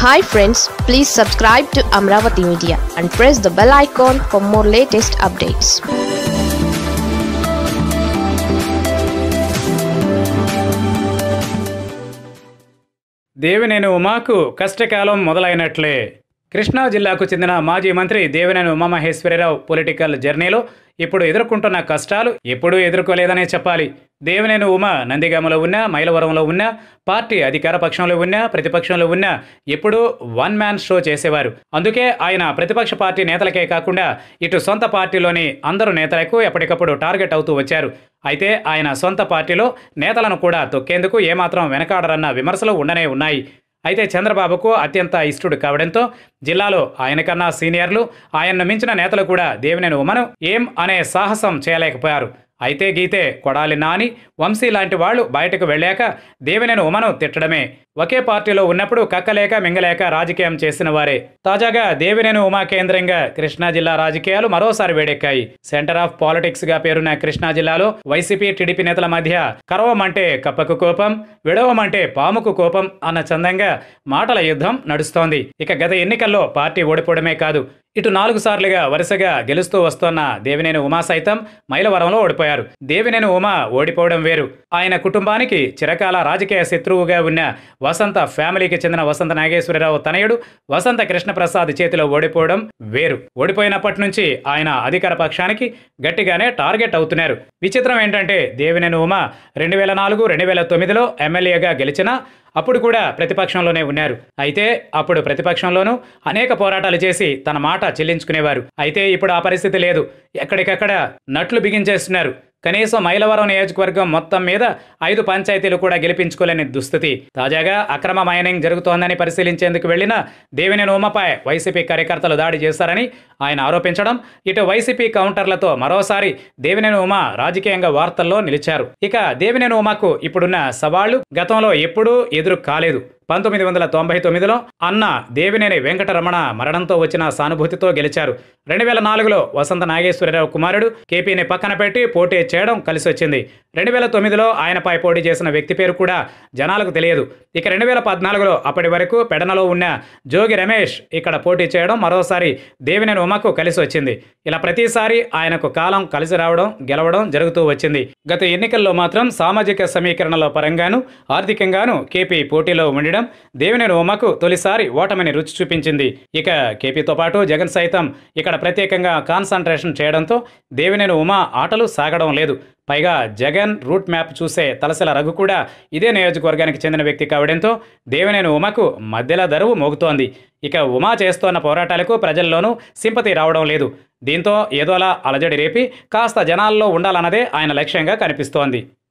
hi friends please subscribe to Amaravati media and press the bell icon for more latest updates Devineni ఉమాకు కష్టకాలం మొదలైనట్లే కృష్ణా జిల్లాకు చెందిన మాజీ మంత్రి దేవినేని ఉమామహేశ్వరరావు పొలిటికల్ జర్నీలో ఇప్పుడు ఎదుర్కొంటున్న కష్టాలు ఎప్పుడూ ఎదుర్కోలేదనే చెప్పాలి దేవినేని ఉమ నందిగామలో ఉన్నా మైలవరంలో ఉన్నా పార్టీ అధికార పక్షంలో ఉన్నా ప్రతిపక్షంలో ఉన్నా ఎప్పుడూ వన్ మ్యాన్ షో చేసేవారు అందుకే ఆయన ప్రతిపక్ష పార్టీ నేతలకే కాకుండా ఇటు సొంత పార్టీలోని అందరు నేతలకు ఎప్పటికప్పుడు టార్గెట్ అవుతూ వచ్చారు అయితే ఆయన సొంత పార్టీలో నేతలను కూడా తొక్కేందుకు ఏమాత్రం వెనకాడరన్న విమర్శలు ఉండనే ఉన్నాయి అయితే చంద్రబాబుకు అత్యంత ఇష్టడు కావడంతో జిల్లాలో ఆయనకన్నా సీనియర్లు ఆయన్ను మించిన నేతలు కూడా దేవినేని ఉమను ఏం అనే సాహసం చేయలేకపోయారు అయితే గీతే కొడాలి నాని వంశీ లాంటి వాళ్ళు బయటకు వెళ్ళాక దేవినేని ఉమను తిట్టడమే ఒకే పార్టీలో ఉన్నప్పుడు కక్కలేక మింగలేక రాజకీయం చేసిన వారే తాజాగా దేవినేని ఉమా కేంద్రంగా కృష్ణా జిల్లా రాజకీయాలు మరోసారి వేడెక్కాయి సెంటర్ ఆఫ్ పాలిటిక్స్ గా పేరున్న కృష్ణా జిల్లాలో వైసీపీ టీడీపీ నేతల మధ్య కరవమంటే కప్పకు కోపం విడవమంటే పాముకు కోపం అన్న చందంగా మాటల యుద్ధం నడుస్తోంది ఇక గత ఎన్నికల్లో పార్టీ ఓడిపోవడమే కాదు ఇటు నాలుగు సార్లుగా వరుసగా గెలుస్తూ వస్తోన్న దేవినేని ఉమా సైతం మైలవరంలో ఓడిపోయారు దేవినేని ఉమా ఓడిపోవడం వేరు ఆయన కుటుంబానికి చిరకాల రాజకీయ శత్రువుగా ఉన్న వసంత ఫ్యామిలీకి చెందిన వసంత నాగేశ్వరరావు తనయుడు వసంత కృష్ణప్రసాద్ చేతిలో ఓడిపోవడం వేరు ఓడిపోయినప్పటి నుంచి ఆయన అధికార పక్షానికి గట్టిగానే టార్గెట్ అవుతున్నారు విచిత్రం ఏంటంటే దేవినేని ఉమా రెండు వేల నాలుగు రెండు వేల తొమ్మిదిలో ఎమ్మెల్యేగా గెలిచినా అప్పుడు కూడా ప్రతిపక్షంలోనే ఉన్నారు అయితే అప్పుడు ప్రతిపక్షంలోనూ అనేక పోరాటాలు చేసి తన మాట చెల్లించుకునేవారు అయితే ఇప్పుడు ఆ పరిస్థితి లేదు ఎక్కడికక్కడ నట్లు బిగించేస్తున్నారు కనీసం మైలవరం నియోజకవర్గం మొత్తం మీద ఐదు పంచాయతీలు కూడా గెలిపించుకోలేని దుస్థితి తాజాగా అక్రమ మైనింగ్ జరుగుతోందని పరిశీలించేందుకు వెళ్లిన దేవినేని ఉమపై వైసీపీ కార్యకర్తలు దాడి చేశారని ఆయన ఆరోపించడం ఇటు వైసీపీ కౌంటర్లతో మరోసారి దేవినేని ఉమ రాజకీయంగా వార్తల్లో నిలిచారు ఇక దేవినేని ఉమకు ఇప్పుడున్న సవాళ్లు గతంలో ఎప్పుడూ ఎదురు కాలేదు పంతొమ్మిది వందల తొంభై తొమ్మిదిలో అన్న దేవినేని వెంకటరమణ మరణంతో వచ్చిన సానుభూతితో గెలిచారు రెండు వేల నాలుగులో వసంత నాగేశ్వరరావు కుమారుడు కేపీని పక్కన పెట్టి పోటీ చేయడం కలిసి వచ్చింది రెండు వేల తొమ్మిదిలో ఆయనపై పోటీ చేసిన వ్యక్తి పేరు కూడా జనాలకు తెలియదు ఇక రెండు వేల పద్నాలుగులో అప్పటి వరకు పెడనలో ఉన్న జోగి రమేష్ ఇక్కడ పోటీ చేయడం మరోసారి దేవినేని ఉమకు కలిసి వచ్చింది ఇలా ప్రతిసారి ఆయనకు కాలం కలిసి రావడం గెలవడం జరుగుతూ వచ్చింది గత ఎన్నికల్లో మాత్రం సామాజిక సమీకరణల పరంగాను ఆర్థికంగాను కేపీ పోటీలో ఉండడం దేవినేని ఉమకు తొలిసారి ఓటమిని రుచి చూపించింది ఇక కేపీతో పాటు జగన్ సైతం ఇక్కడ ప్రత్యేకంగా కాన్సన్ట్రేషన్ చేయడంతో దేవినేని ఉమ ఆటలు సాగడం లేదు పైగా జగన్ రూట్ మ్యాప్ చూసే తలసల రఘు కూడా ఇదే నియోజకవర్గానికి చెందిన వ్యక్తి కావడంతో దేవినేని ఉమకు మధ్యలో దరువు మోగుతోంది ఇక ఉమా చేస్తోన్న పోరాటాలకు ప్రజల్లోనూ సింపతి రావడం లేదు దీంతో ఏదోలా అలజడి రేపి కాస్త జనాల్లో ఉండాలన్నదే ఆయన లక్ష్యంగా కనిపిస్తోంది